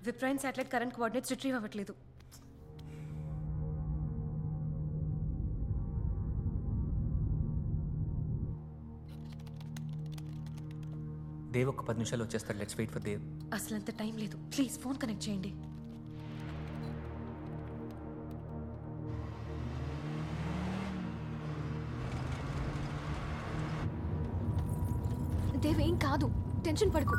విప్రైన్ satellite current coordinates retrieve అవ్వట్లేదు దేవ్ ఒక పది నిమిషాలు వచ్చేస్తాడు లెట్స్ వెయిట్ ఫర్ దేవ్ అసలు అంత టైం లేదు ప్లీజ్ ఫోన్ కనెక్ట్ చేయండి దేవ్ ఏం కాదు టెన్షన్ పడుకో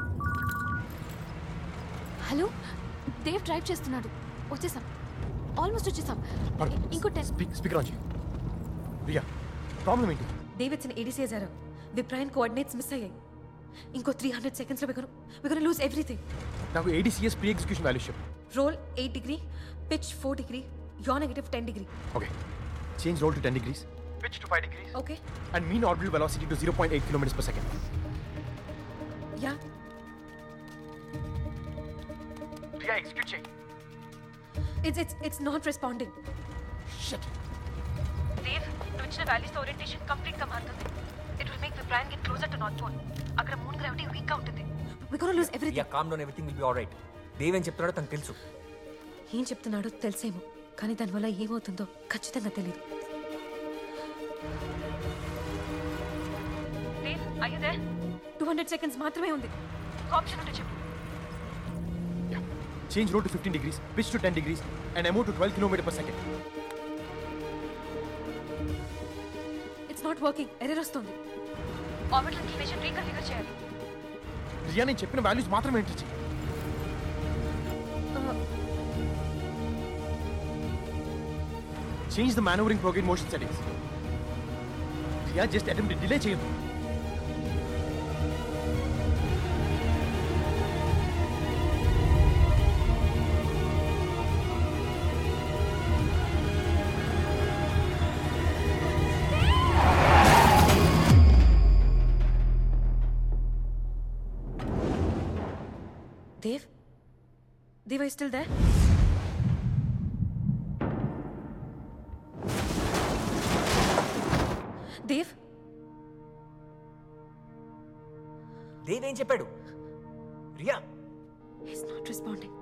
హలో దేవ్ డ్రైవ్ చేస్తున్నాడు వచ్చేసాం ఆల్మోస్ట్ వచ్చేసాం ఇంకో టెన్ స్పీక్ స్పీకర్ ఆన్ చేయి రియా ప్రాబ్లం ఏంటి డేవిడ్స్ ఏడీసీ ఎజారా విప్రైన్ కోఆర్డినేట్స్ మిస్ అయ్యాయి ఇంకో త్రీ హండ్రెడ్ సెకండ్స్లో విగను విగను లూజ్ ఎవ్రీథింగ్ నాకు ఏడీసీఎస్ ప్రీ ఎగ్జిక్యూషన్ వాల్యూ చెప్పు roll eight degree pitch four degree yo negative ten degree okay change roll to ten degrees pitch to five degrees okay and mean orbital velocity to zero point eight kilometres per second ya Riya execute చేయి it's it's it's not responding shut Dev నువ్వు ఇచ్చిన values orientation complete గా మారుతుంది it will make విప్రైన్ get closer to north pole అక్కడ moon gravity weak గా ఉంటుంది we gonna lose ya everything calm down everything will be all right Dev ఏం చెప్తున్నాడో తనకు తెలుసు ఏం చెప్తున్నాడో తెలిసేమో కానీ దానివల్ల ఏమవుతుందో ఖచ్చితంగా తెలియదు అయ్యదే టూ హండ్రెడ్ సెకండ్స్ మాత్రమే ఉంది ఆప్షన్ ఉంటే చెప్పు change roll to fifteen degrees pitch to ten degrees and amount to twelve kilometre per second it's not working error వస్తుంది ఆర్బిటల్ ఇన్ఫ్లేషన్ రీకన్ఫిగర్ చేయాలి రియా నేను చెప్పిన వాల్యూస్ మాత్రమే ఎంటర్ చేయి change the manoeuvring program motion settings Riya just attempt delay చేయదు Dev Dev I still దే దేవ్ దేవ్ ఏం చెప్పాడు రియా ఈస్ నాట్ రెస్పాండింగ్